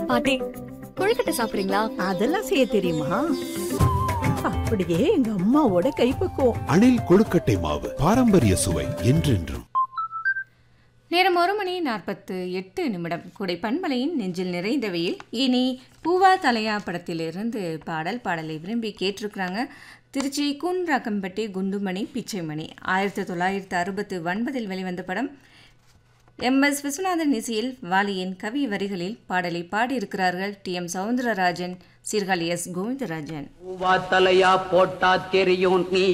பாட்டி கொழுக்கட்டை சாப்பிடுறீங்களா அதெல்லாம் செய்ய தெரியுமா அப்படியே எங்க அம்மாவோட கைப்பக்குவம் அணில் கொழுக்கட்டை மாவு பாரம்பரிய சுவை என்றென்றும் நேரம் ஒரு மணி நாற்பத்து எட்டு நிமிடம் குடை பண்பலையின் நெஞ்சில் நிறைந்த வெயில் இனி பூவா தலையா படத்திலிருந்து பாடல் பாடலை விரும்பி கேட்டிருக்கிறாங்க திருச்சி குன்றாக்கம்பட்டி குண்டுமணி பிச்சைமணி ஆயிரத்தி தொள்ளாயிரத்து அறுபத்து ஒன்பதில் வெளிவந்த படம் எம் எஸ் விஸ்வநாதன் இசையில் வாலியின் கவி வரிகளில் பாடலை பாடியிருக்கிறார்கள் T M Soundararajan Sirkazhi S Govindarajan பூவா தலையா போட்டா தெரியும் நீ